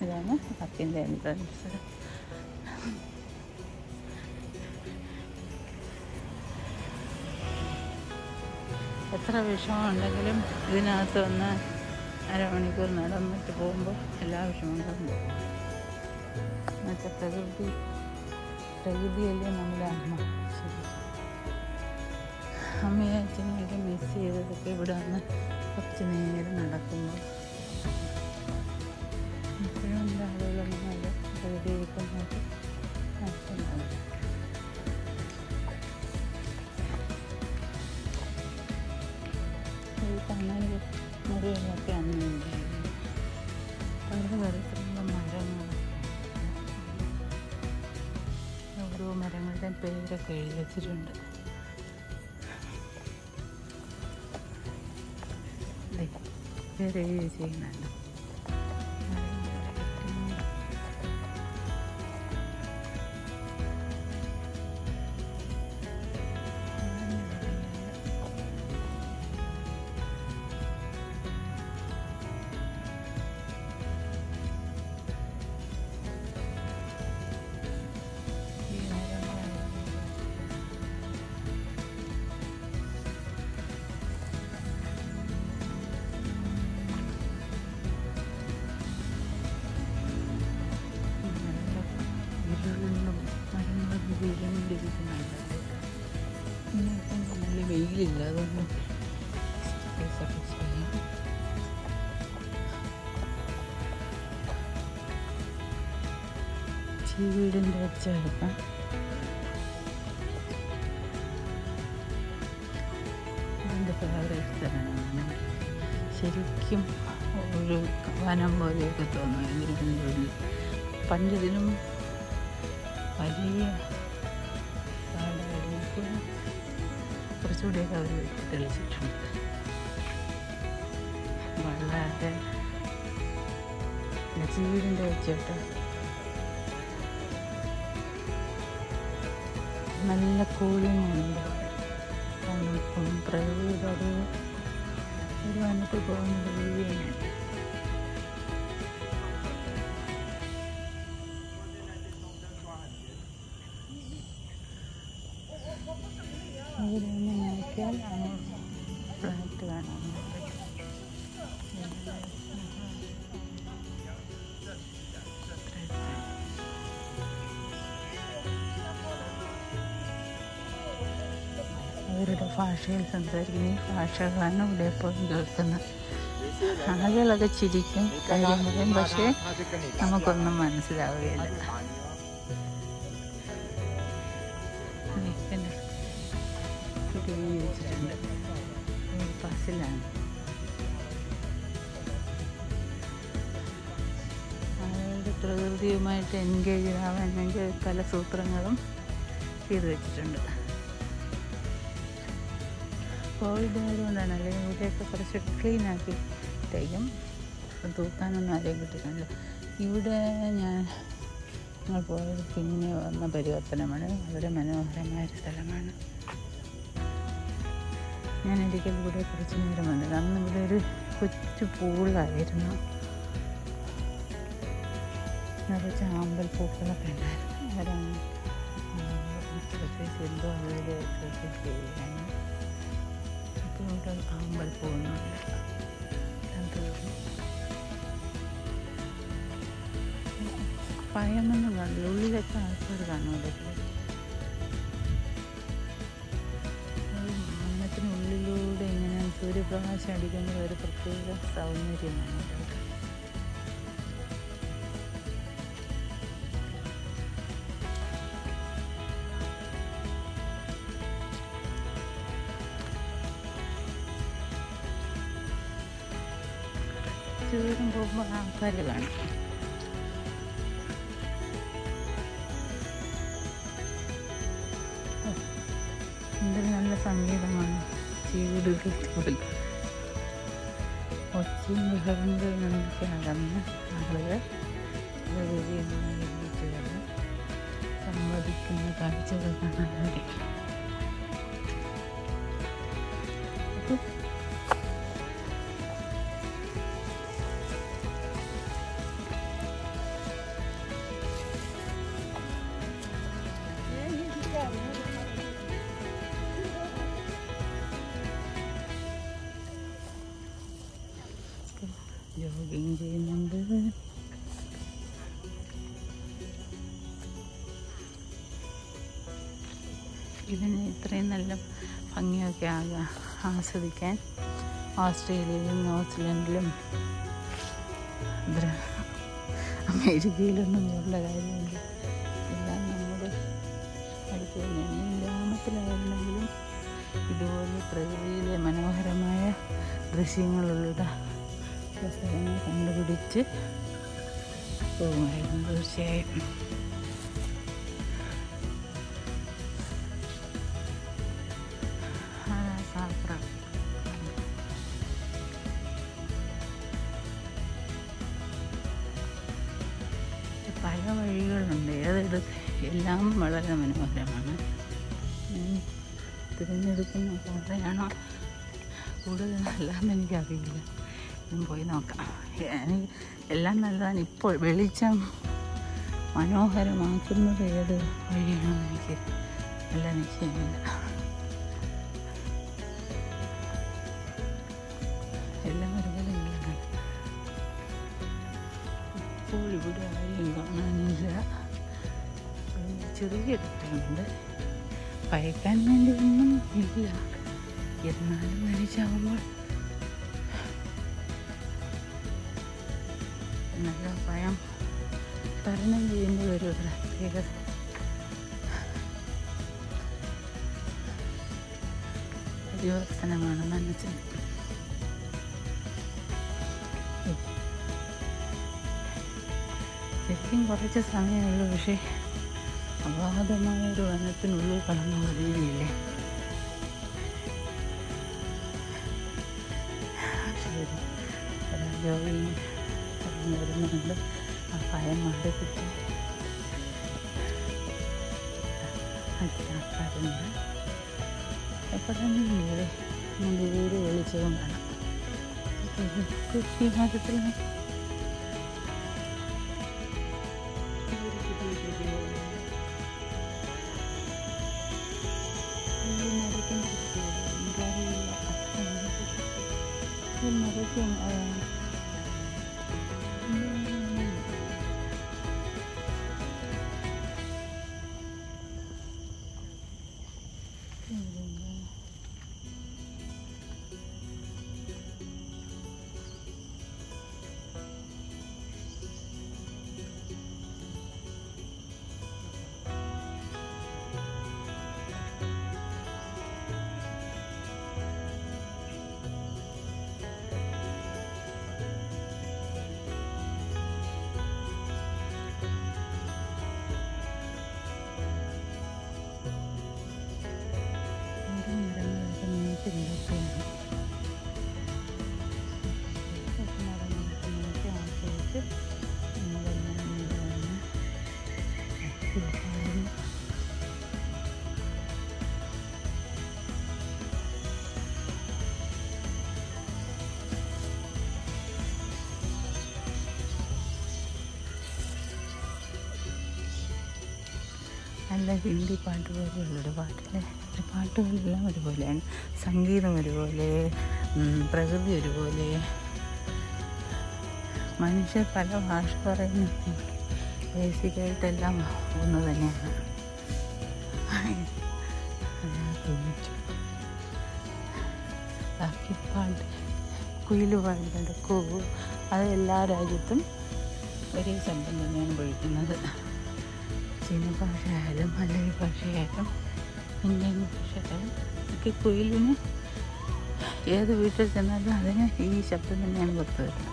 ഇതാണ് പാർക്കിൻ്റെ എൻട്രൻസ് എത്ര വിഷമമുണ്ടെങ്കിലും ഇതിനകത്ത് വന്ന് അരമണിക്കൂർ നടന്നിട്ട് പോകുമ്പോൾ എല്ലാ വിഷമങ്ങളും പോകും എന്നുവെച്ചാൽ പ്രകൃതി പ്രകൃതിയല്ലേ നമ്മുടെ അമ്മ ശരി അമ്മയെ അച്ഛനെയൊക്കെ മിസ് ചെയ്തതൊക്കെ ഇവിടെ വന്ന് കുറച്ച് നേരം നടക്കുമ്പോൾ ഇപ്പോഴും എൻ്റെ ആളുകളൊന്നും അത് പ്രകൃതിയൊക്കെ നോക്കി നടത്തുന്നുണ്ട് ഈ കണ്ണാടി മുറികളൊക്കെ അന്ന് ഉണ്ടായിരുന്നു പല തരത്തിലുള്ള മരങ്ങൾ ഓരോ മരങ്ങളുടെയും പേരൊക്കെ എഴുതി വെച്ചിട്ടുണ്ട് ദേ, പേര് എഴുതി വെച്ചിരിക്കുന്നുണ്ട് ഈ മരങ്ങളാണ് ഇരുളും മരങ്ങളൊക്കെ വീഴുകൊണ്ടിരിക്കുന്നുണ്ട് ഇന്നിപ്പം നല്ല വെയിലില്ല അതൊന്നും എക്സസൈസൊക്കെ ചെയ്യാം ചീവീടിൻ്റെ വെച്ചെടുക്കാം എൻ്റെ ഫേവറേറ്റ് സ്ഥലമാണ് ശരിക്കും ഒരു വനം പോലെയൊക്കെ തോന്നും ഇതിൻ്റെ ഉള്ളിൽ പണ്ടിതിനും വലിയ കാടായിരുന്നു ഇപ്പോൾ കുറച്ചുകൂടിയൊക്കെ അവർ തെളിച്ചിട്ടുണ്ട് വളരെ ചീടിൻ്റെ വെച്ചിട്ട് നല്ല കൂളിംഗ് ഉണ്ട് തണുപ്പും പ്രകൃതിയുടെ ഒരു ഒരു വനത്തിൽ പോകുന്നത് വീഴാണ് ഇവിടെ നിന്ന് നോക്കിയാൽ ഫ്ലാറ്റ് കാണാൻ അവരുടെ ഭാഷയിൽ സംസാരിക്കുന്ന ഈ ഭാഷകളാണ് ഇവിടെ എപ്പോഴും കേൾക്കുന്നത് ആളുകളൊക്കെ ചിരിക്കും കാര്യം പറയും പക്ഷേ നമുക്കൊന്നും മനസ്സിലാവുകയില്ല പിന്നെ കുടുങ്ങി വെച്ചിട്ടുണ്ട് ബസ്സിലാണ് ആളുകളുടെ പ്രകൃതിയുമായിട്ട് എൻഗേജ് ആവാൻ വേണ്ടി പല സൂത്രങ്ങളും ചെയ്തു വെച്ചിട്ടുണ്ട് കോവിഡ് ആയതുകൊണ്ടാണ് അല്ലെങ്കിൽ ഇവിടെയൊക്കെ കുറച്ച് ക്ലീൻ ആക്കിയിട്ടേക്കും തൂക്കാനൊന്നും ആരെയും കിട്ടുന്നില്ല ഇവിടെ ഞാൻ ഞങ്ങൾ പോയത് പിന്നെ വന്ന പരിവർത്തനമാണ് വളരെ മനോഹരമായ ഒരു സ്ഥലമാണ് ഞാൻ ഒരിക്കൽ ഇവിടെ കുറച്ച് നേരം വന്നത് അന്ന് ഇവിടെ ഒരു കൊച്ചു പൂളായിരുന്നു നിറച്ച് ആമ്പൽ പൂക്കളൊക്കെ ഉണ്ടായിരുന്നു അവരാണ് എക്സസൈസ് എന്തോ അവരുടെ എക്സസൈസ് ചെയ്യുകയാണ് ഇപ്പോൾ ഇവിടെ ആമ്പൽ പോകുന്നുണ്ട് എല്ലാം തീർന്നു പയമൊന്നും കാണില്ല ഉള്ളിലൊക്കെ ആൾക്കാർ കാണുമല്ലോ മണ്ണത്തിനുള്ളിലൂടെ ഇങ്ങനെ സൂര്യപ്രകാശം അടിക്കുന്ന ഒരു പ്രത്യേക സൗന്ദര്യമാണ് ഇവിടെ. ദൂരം പോകുമ്പോൾ ആൾക്കാർ കാണും എന്തൊരു നല്ല സംഗീതമാണ് ചീടുകൾ പോലും ഒച്ചയും ബഹളങ്ങളിൽ നിന്നൊക്കെ അകന്ന് ആളുകൾ പ്രകൃതിയുമായി ഒരുമിച്ച് വന്ന് സംവദിക്കുന്ന കാഴ്ചകൾ കാണാൻ വേണ്ടി അപ്പോൾ ജോഗിങ് ചെയ്യുന്നുണ്ട് ഇതിന് ഇത്രയും നല്ല ഭംഗിയൊക്കെ ആകാ ആസ്വദിക്കാൻ ഓസ്ട്രേലിയയിലും ന്യൂസിലൻഡിലും ബ്ര- അമേരിക്കയിലൊന്നും ഉള്ള കാര്യമില്ല എല്ലാം നമ്മുടെ അടുത്ത് തന്നെയാണ് ഈ ഗ്രാമത്തിലായിരുന്നെങ്കിലും ഇതുപോലെ പ്രകൃതിയിലെ മനോഹരമായ ദൃശ്യങ്ങളുള്ള സ്ഥലങ്ങൾ കണ്ടുപിടിച്ച് പോകുമായിരുന്നു തീർച്ചയായും അതാ സാഫ്ര പല വഴികളുണ്ട് ഏതെടുത്ത് എല്ലാം വളരെ മനോഹരമാണ് ഉം. തിരഞ്ഞെടുക്കുന്ന പാതയാണോ കൂടുതൽ നല്ലതെന്ന് എനിക്കറിയില്ല ഞാൻ പോയി നോക്കാം എനിക്ക് എല്ലാം നല്ലതാണ് ഇപ്പോൾ വെളിച്ചം മനോഹരമാക്കുന്നത് ഏത് വഴിയാണെന്ന് എനിക്ക് നല്ല നിശ്ചയമില്ല എല്ലാം ഒരുപോലെ നല്ലതാണ് ഇപ്പോൾ ഇവിടെ ആരെയും കാണാനില്ല ഒരു ചെറിയ കുട്ടികളുണ്ട് ഭയക്കാൻ വേണ്ടി ഒന്നും ഇല്ല എന്നാലും മരിച്ചാവുമ്പോൾ നല്ല ഭയം തരണം ചെയ്യുമ്പോൾ ഒരു പ്രത്യേക പരിവർത്തനമാണ് മനസ്സിൽ ശരിക്കും കുറച്ച് സമയമുള്ളൂ പക്ഷേ അഗാധമായ ഒരു വനത്തിനുള്ളിൽ കടന്നു കഴിയുകയില്ലേ ശരി ജോഗിങ് കടന്നു വരുന്നുണ്ട് ആ ഭയം മാറി കിട്ടി ആൾക്കാരുണ്ട് എപ്പോൾ തന്നെ ഇവിടെ ദൂരെ വെളിച്ചവും കാണാം കൃഷി മരത്തിലാണ് മരങ്ങളൊക്കെ നീട്ടിണ്ടാക്കുകയാണ് മരങ്ങളൊക്കെ നീട്ടി ആശ്രയിച്ച് നമ്മളെല്ലാം ഇങ്ങനെ ആക്കിയെടുക്കാറുണ്ട്. നല്ല ഹിന്ദി പാട്ട് പോലെയുള്ളൊരു പാട്ടിലെ പാട്ടുകളെല്ലാം ഒരുപോലെയാണ് സംഗീതം ഒരുപോലെ ഉം, പ്രകൃതി ഒരുപോലെ മനുഷ്യർ പല ഭാഷ പറയുന്നു ബേസിക്കായിട്ടെല്ലാം ഒന്ന് തന്നെയാണ് അതിനകത്ത് ബാക്കി പാട്ട് കുയിൽ പാടുന്നുണ്ട് കൂ അത് എല്ലാ രാജ്യത്തും ഒരേ ശബ്ദം തന്നെയാണ് പൊഴിക്കുന്നത് ചീന ഭാഷയായാലും മലയാളി ഭാഷയായാലും ഇന്ത്യൻ ഭാഷയായാലും ഒക്കെ കുയിലിന് ഏത് വീട്ടിൽ ചെന്നാലും അതിന് ഈ ശബ്ദം തന്നെയാണ് പുറത്ത് വരുന്നത്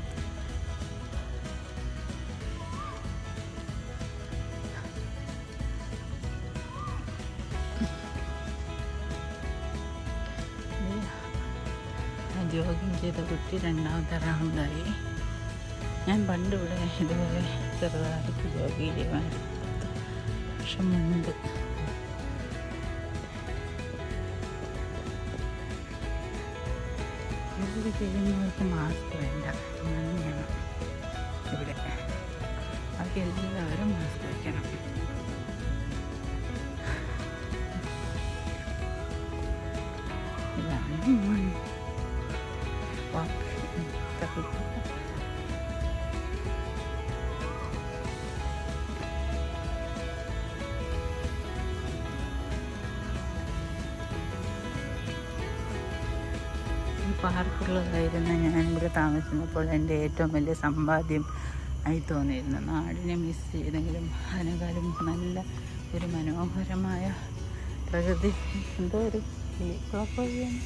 ജോഗിങ് ചെയ്ത കുട്ടി രണ്ടാമത്തെ റൗണ്ടായി ഞാൻ പണ്ട് ഇവിടെ ഇതുപോലെ ചെറുതായിട്ട് ജോഗ് ചെയ്യുമായിരുന്നു പത്ത് വർഷം മുൻപ് ജോലി ചെയ്യുന്നവർക്ക് മാസ്ക് വേണ്ട അങ്ങനെയാണ് ഇവിടെ ബാക്കി എല്ലാവരും മാസ്ക് വയ്ക്കണം ഇതാണ് വാക്ക് പാർക്കുള്ളതായിരുന്നു ഞാൻ ഇവിടെ താമസിച്ചപ്പോൾ എൻ്റെ ഏറ്റവും വലിയ സമ്പാദ്യം ആയി തോന്നിയിരുന്നു നാടിനെ മിസ് ചെയ്തെങ്കിലും അതിനേക്കാളും നല്ല ഒരു മനോഹരമായ പ്രകൃതി എന്തോ ഒരു കിളിക്കുളപ്പൊഴിയാണ്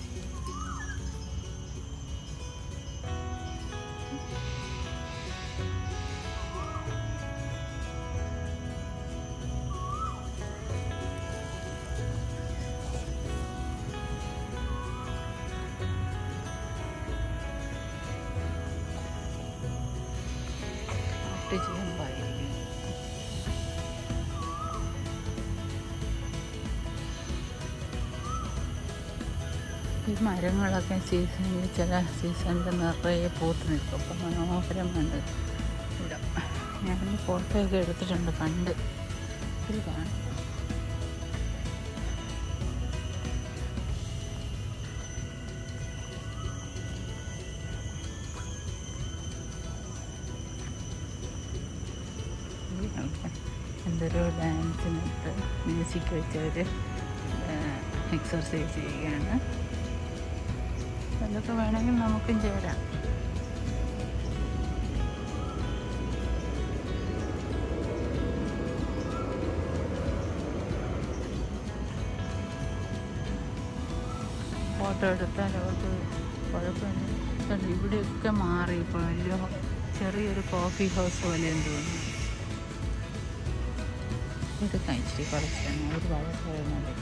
ചെയ്യാൻ ഈ മരങ്ങളൊക്കെ സീസണിൽ ചില സീസണിൽ നിറയെ പൂത്ത് നിൽക്കും അപ്പം മനോഹരമാണ് ഇവിടെ ഞാൻ ഫോട്ടോയൊക്കെ എടുത്തിട്ടുണ്ട് പണ്ട് ഇത് കാണും എന്തൊരു ഡാൻസിനിട്ട് മ്യൂസിക് വെച്ചവർ എക്സർസൈസ് ചെയ്യുകയാണ് അതൊക്കെ വേണമെങ്കിൽ നമുക്കും ചേരാം ഫോട്ടോ എടുത്താൽ അവർക്ക് കുഴപ്പമില്ല പക്ഷേ ഇവിടെയൊക്കെ മാറി ഇപ്പോൾ വലിയ ചെറിയൊരു കോഫി ഹൗസ് പോലെ എന്ന് തോന്നുന്നു എടുക്കാം ഇച്ചിരി കുറച്ചാണ് ഒരു വഴക്ക് വരുന്നത്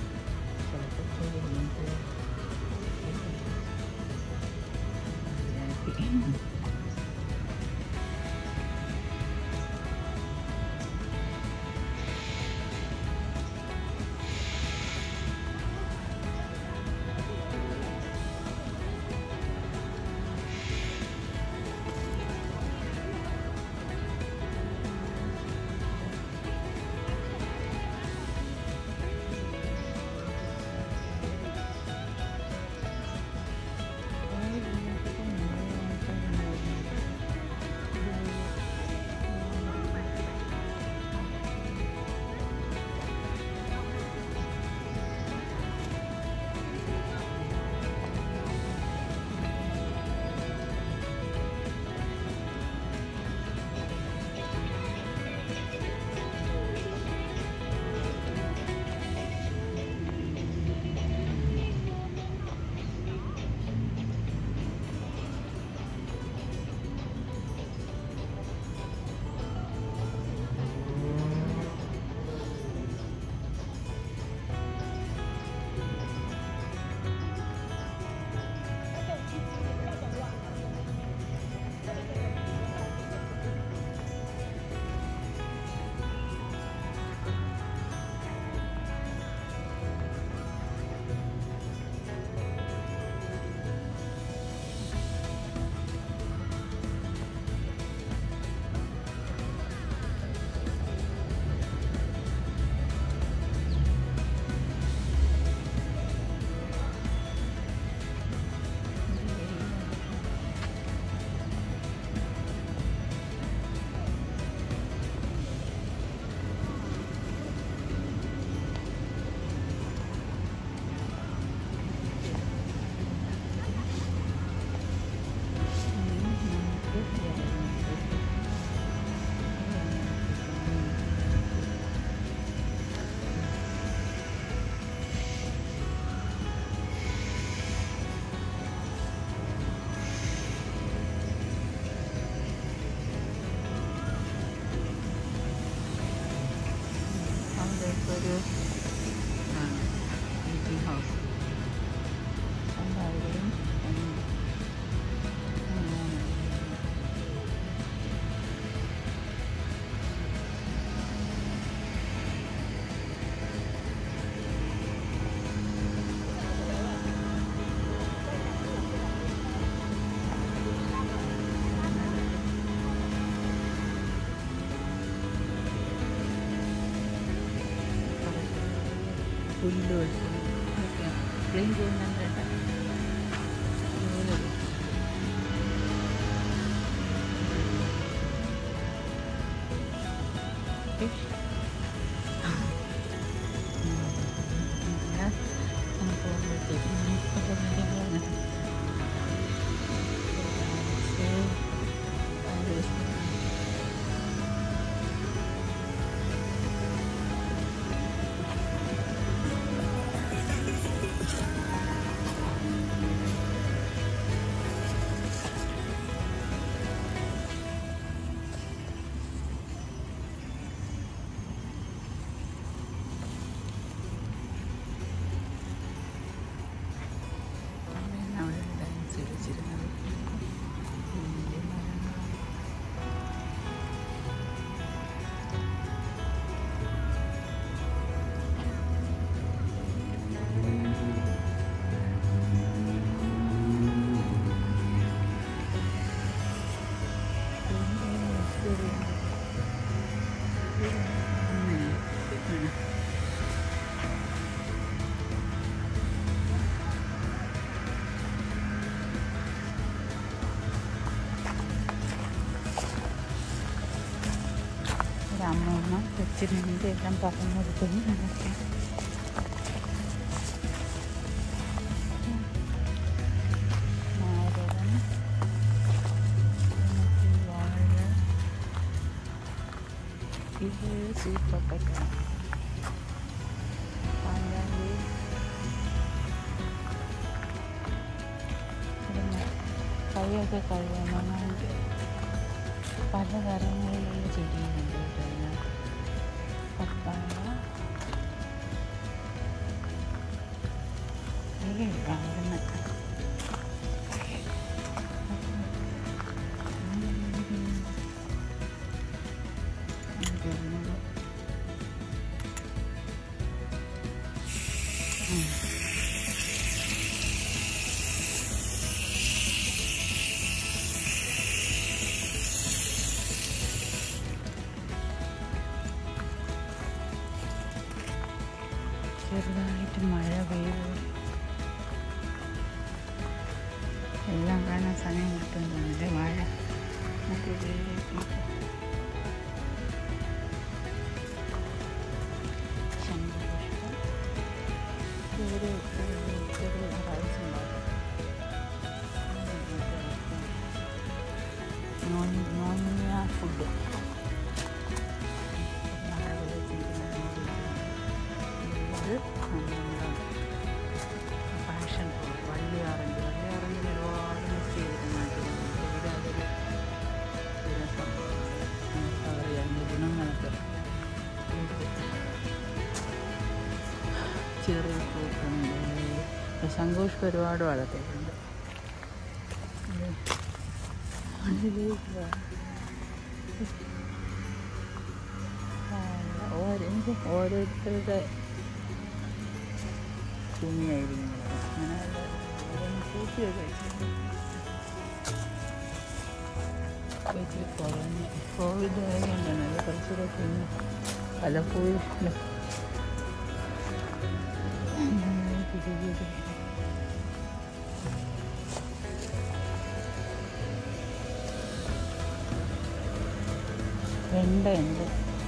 ഒരു മീറ്റിംഗ് ഹൗസ് എന്തായാലും ഉം, ഉം, പുല്ല് വെച്ച് ക്ലീൻ ചെയ്യുന്നുണ്ട് കേട്ടോ അതുപോലെ ഫിഷ് പോകുമ്പോഴത്തേക്കും നമുക്കുള്ള കാര്യങ്ങളാണ് അമ്മൂമ്മ കൊച്ചിനുണ്ട് എല്ലാം പറഞ്ഞു കൊടുക്കുന്നു എന്നൊക്കെ നാരകം പിന്നെ വാഴ ഇത് സൂപ്പർക്കറ്റാണ് പാഞ്ചാലി പിന്നെ കൈയൊക്കെ കഴുകണം പലതരങ്ങളിലുള്ള ചെടികളുണ്ട് കേട്ടോ ഇതിനകത്ത് പപ്പായ അവിടുന്ന് ചെറുതായിട്ട് മഴ പെയ്യുന്നു എല്ലാം കാണാൻ സമയം കിട്ടുന്നുണ്ട് മഴ മറ്റേ വീട്ടിൽ ശംഖുപുഷ്പം ഒരു ചെറിയ റൈസ് ഉണ്ടാകും നോൺ നോണിയ ഫുഡ് ഇത് പാഷൻ ഫ്രൂട്ട് വള്ളി ഓറഞ്ച് വള്ളി ഓറഞ്ചിന് ഒരുപാട് മിസ് ചെയ്ത് നാട്ടിലുണ്ട് ഇവിടെ അതൊരു ഒരു സംഭവമാണ് എന്താ പറയുക അതിൻ്റെ ഗുണങ്ങളൊക്കെ ചെറിയ ഫ്രൂട്ടുണ്ട് ശംഖുഷ്പം ഒരുപാട് വളർത്തിയിട്ടുണ്ട് ഇത് മണ്ണിലേക്ക് വാ. ആ, ഓരോ എനിക്ക് ഓരോരുത്തരുടെ തുണിയായിരിക്കും അങ്ങനെ കൂട്ടിയൊക്കെ ഇച്ചിരി കുറഞ്ഞ് കോവിഡ് ആയതുകൊണ്ടാണ് അത് കുറച്ചുകൂടെ കുഞ്ഞ് പലപ്പോഴും വെണ്ടയുണ്ട്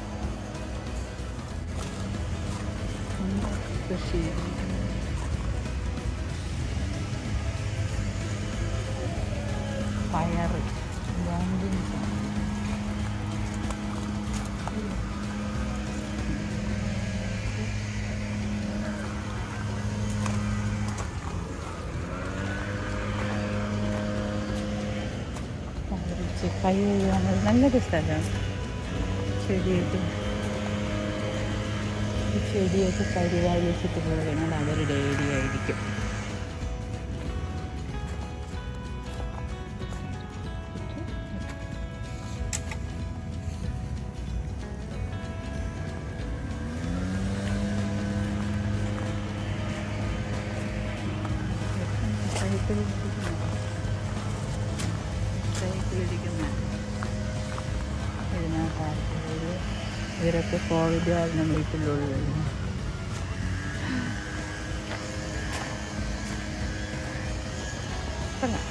വെണ്ട കൃഷി ചെയ്തിട്ടുണ്ട്. പയറ് ബീൻസ് കൈ കഴുകാനുള്ള നല്ലൊരു സ്ഥലമാണ് ചെടിയൊക്കെ ഈ ചെടിയൊക്കെ പരിപാലിച്ചിട്ട് കൊടുക്കണം അവരുടെ ഏരിയ ആയിരിക്കും സൈക്കിളിരിക്കുന്ന സൈക്കിളിരിക്കുന്ന ഇതിനകത്ത് ഒരു ഇവരൊക്കെ കോവിഡ് കാരണം വീട്ടിലുള്ളത് കൊള്ളാം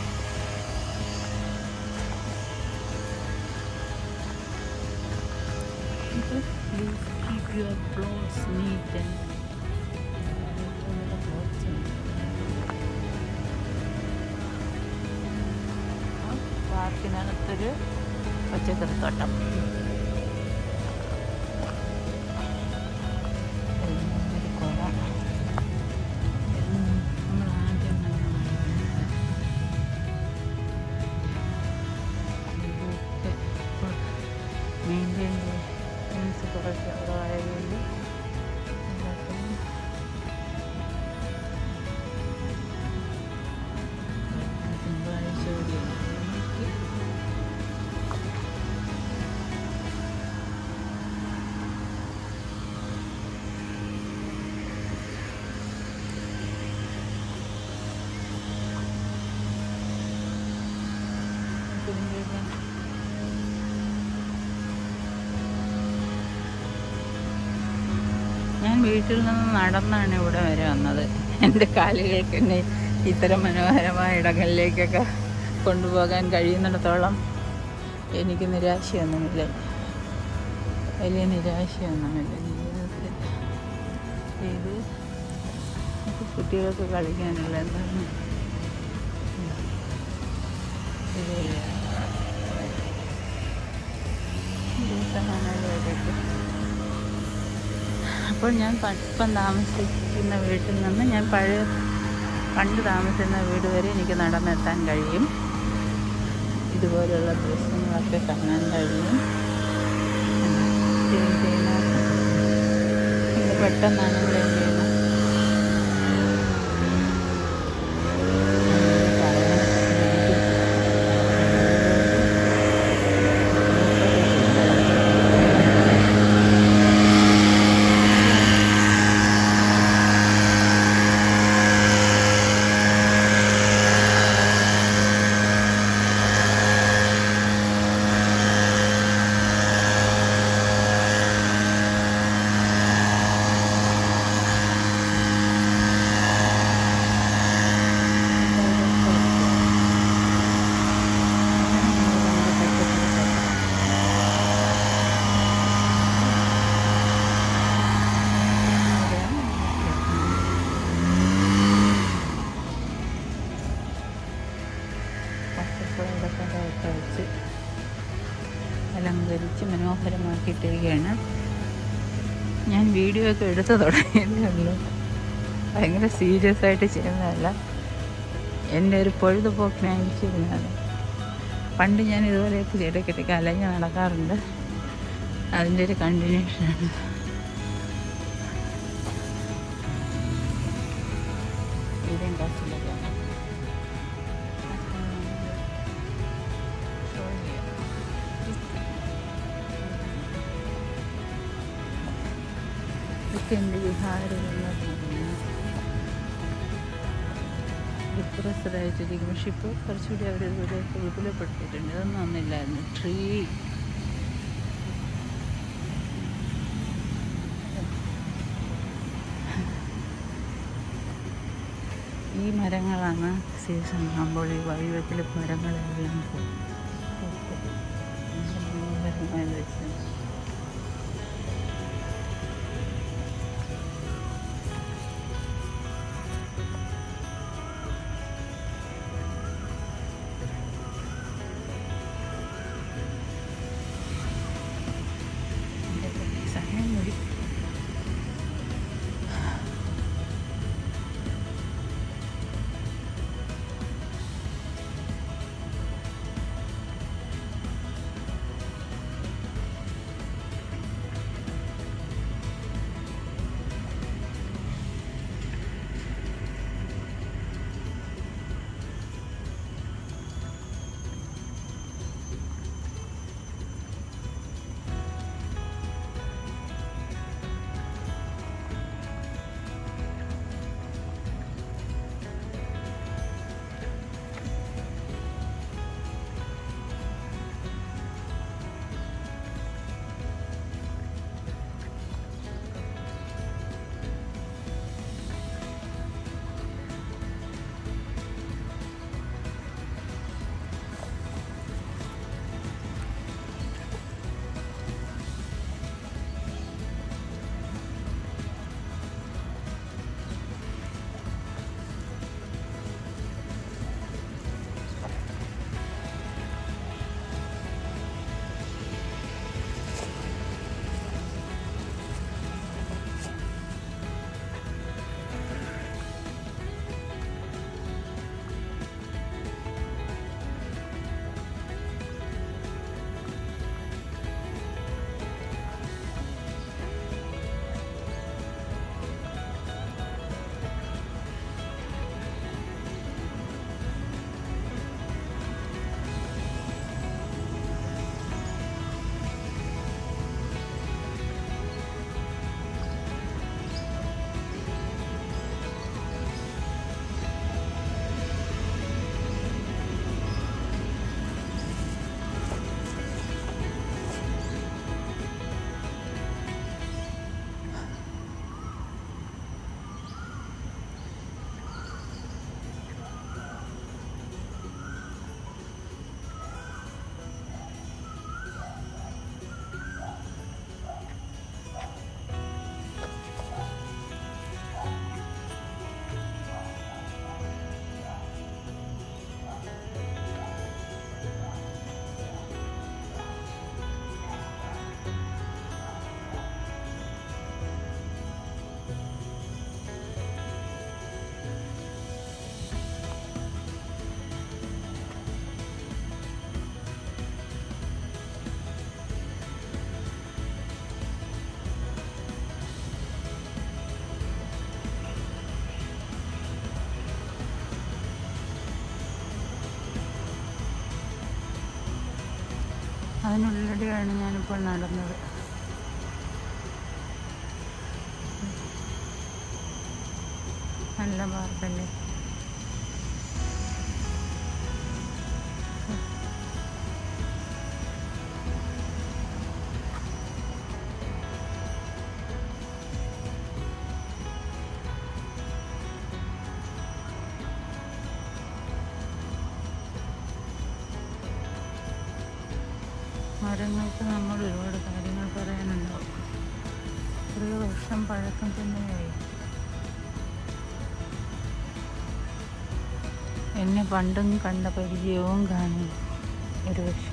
Please keep your clothes neat and പാർക്കിനകത്തൊരു പച്ചക്കറിത്തോട്ടം ഒരു കുള നമ്മൾ ആദ്യം മെയിൻറ്റെയിൻ കുറച്ച് കുറവായതുകൊണ്ട് എല്ലാത്തിനും തിങ്കളാഴ്ച കൂടിയാണ് ഞാൻ വീട്ടിൽ നിന്ന് നടന്നാണ് ഇവിടെ വരെ വന്നത് എൻ്റെ കാലുകൾക്ക് എന്നെ ഇത്തരം മനോഹരമായ ഇടങ്ങളിലേക്കൊക്കെ കൊണ്ടുപോകാൻ കഴിയുന്നിടത്തോളം എനിക്ക് നിരാശയൊന്നുമില്ല വലിയ നിരാശയൊന്നുമില്ല ജീവിതത്തിൽ ഇത് നമുക്ക് കുട്ടികൾക്ക് കളിക്കാനുള്ള എന്താണ് ഇതുപോലെ ദിവസമാണല്ലോ ഇതൊക്കെ അപ്പോൾ ഞാൻ പ- ഇപ്പം താമസിക്കുന്ന വീട്ടിൽ നിന്ന് ഞാൻ പഴയ പണ്ട് താമസിക്കുന്ന വീട് വരെ എനിക്ക് നടന്നെത്താൻ കഴിയും ഇതുപോലെയുള്ള ദൃശ്യങ്ങളൊക്കെ കാണാൻ കഴിയും സ്റ്റേ ചെയ്യുന്ന ഇത് പെട്ടെന്നാണ് ഇവിടെ എന്ത് ചെയ്യുന്നത് പച്ചപ്പുറൊക്കെ വെച്ച് അലങ്കരിച്ച് മനോഹരമാക്കിയിട്ടിരിക്കുകയാണ് ഞാൻ വീഡിയോ ഒക്കെ എടുത്തു തുടങ്ങിയതേ ഉള്ളൂ ഭയങ്കര സീരിയസ് ആയിട്ട് ചെയ്യുന്നതല്ല എൻ്റെ ഒരു പൊഴുതുപോക്കിനായി ചെയ്യുന്നതാണ് പണ്ട് ഞാൻ ഇതുപോലെയൊക്കെ ഇടയ്ക്കിടയ്ക്ക് അലഞ്ഞ് നടക്കാറുണ്ട് അതിൻ്റെ ഒരു കണ്ടിന്യൂഷനാണ് ഇതിൻ്റെ ക്ലാസ്സിലൊക്കെ ഇതൊക്കെ എൻ്റെ വിഹാരമെന്ന് ഡിപ്രസ്ഡായിട്ടിരിക്കും പക്ഷെ ഇപ്പോൾ കുറച്ചുകൂടി അവർ ഇതുപോലെയൊക്കെ വിപുലപ്പെടുത്തിയിട്ടുണ്ട് ഇതൊന്നും ഒന്നില്ലായിരുന്നു ട്രീ ഈ മരങ്ങളാണ് സീസൺ ആകുമ്പോൾ ഈ വഴിവെക്കിൽ മരങ്ങളെല്ലാം പോകും മനോഹരമായ ദൃശ്യം സമയം കൂടി അതിനുള്ളിടെയാണ് ഞാനിപ്പോൾ നടന്നത് നല്ല പാർക്കല്ലേ മരങ്ങൾക്ക് നമ്മൾ ഒരുപാട് കാര്യങ്ങൾ പറയാനുണ്ടാവും കുറേ വർഷം പഴക്കം തന്നെയായി എന്നെ പണ്ടും കണ്ട പരിചയവും കാണും ഒരു പക്ഷെ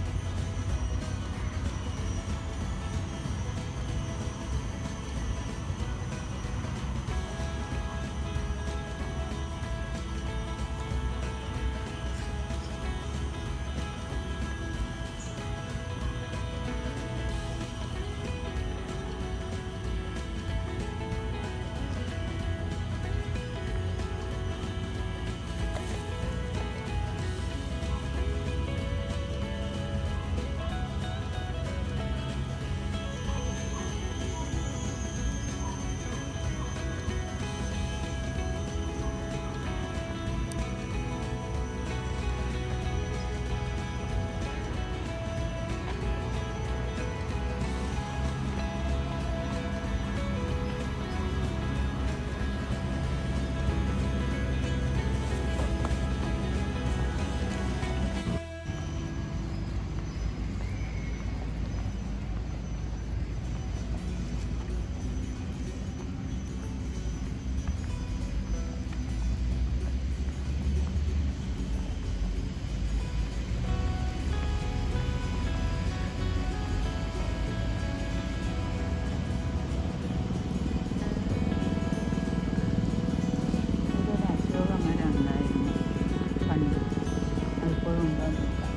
ഇവിടെ ഒരു അശോക മരം ഉണ്ടായിരുന്നു പണ്ട് അതിപ്പോഴും ഉണ്ടോന്ന് നോക്കാം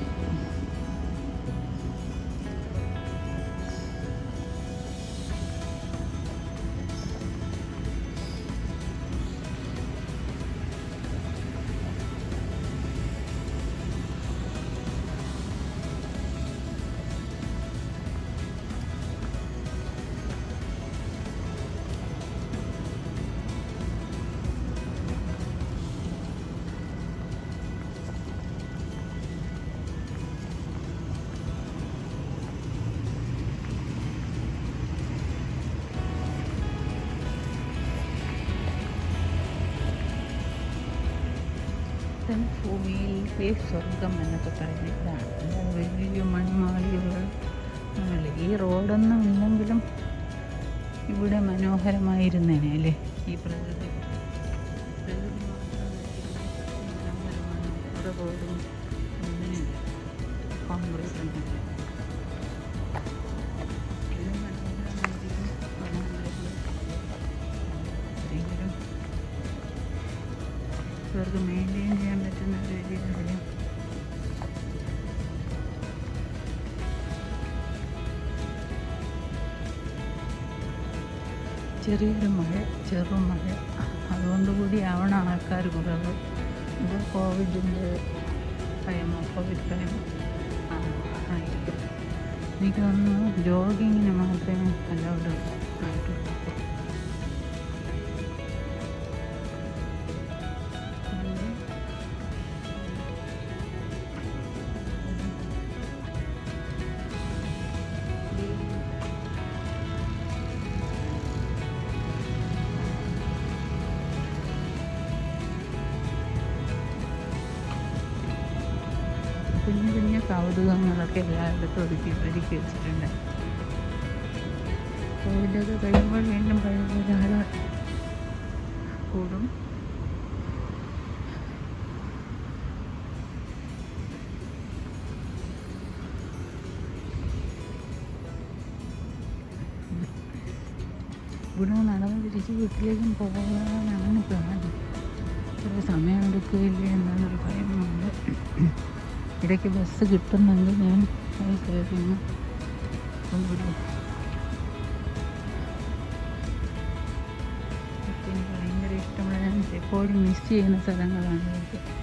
ഇതാണ് ഭൂമിയിലെ സ്വർഗം എന്നൊക്കെ പറയുന്നത് ഇതാണ് അല്ലാതെ വലിയ മൺമാളികകൾ ഒന്നുമില്ല ഈ റോഡൊന്നും ഇല്ലെങ്കിലും ഇവിടെ മനോഹരമായിരുന്നേനെ അല്ലേ ഈ പ്രകൃതി പ്രകൃതി മാത്രമായിരിക്കും മനോഹരമാണ് ഇവിടെ റോഡും ഒന്നിനും കോൺക്രീറ്റ് ഒന്നുമില്ല ഇത് മനോഹരമായിരിക്കും മനോഹരങ്ങൾ എങ്കിലും ഇവർക്ക് മെയിൻറ്റെയിൻ ചെയ്യാൻ പറ്റുന്ന ഒരു രീതിയിൽ ചെറിയൊരു മഴ ചെറുമഴ അതുകൊണ്ട് കൂടി ആവണം ആൾക്കാർ കുറവ് ഇത് കോവിഡിൻ്റെ ഭയമോ കോവിഡ് ഭയമോ ആ, ആയിരിക്കും എനിക്ക് തോന്നുന്നു ജോഗിങ്ങിന് മാത്രമേ അലൗഡ് ആയിട്ടുള്ളൂ കുഞ്ഞു കുഞ്ഞു കൗതുകങ്ങളൊക്കെ എല്ലായിടത്തും ഒരുക്കി ഒരുക്കി വെച്ചിട്ടുണ്ട് കോവിഡൊക്കെ കഴിയുമ്പോൾ വീണ്ടും പഴയ ധാരാളം കൂടും ഇവിടെ നടന്ന് തിരിച്ച് വീട്ടിലേക്കും പോകാനാണ് പ്ലാൻ കുറേ സമയമെടുക്കുകയില്ലേ എന്നുള്ളൊരു ഭയമുണ്ട് ഇടയ്ക്ക് ബസ് കിട്ടുന്നെങ്കിൽ ഞാൻ സേവിങ് കൊണ്ടുവിടും എനിക്ക് ഭയങ്കര ഇഷ്ടമുള്ള ഞാൻ എപ്പോഴും മിസ് ചെയ്യുന്ന സ്ഥലങ്ങളാണ് ഇതൊക്കെ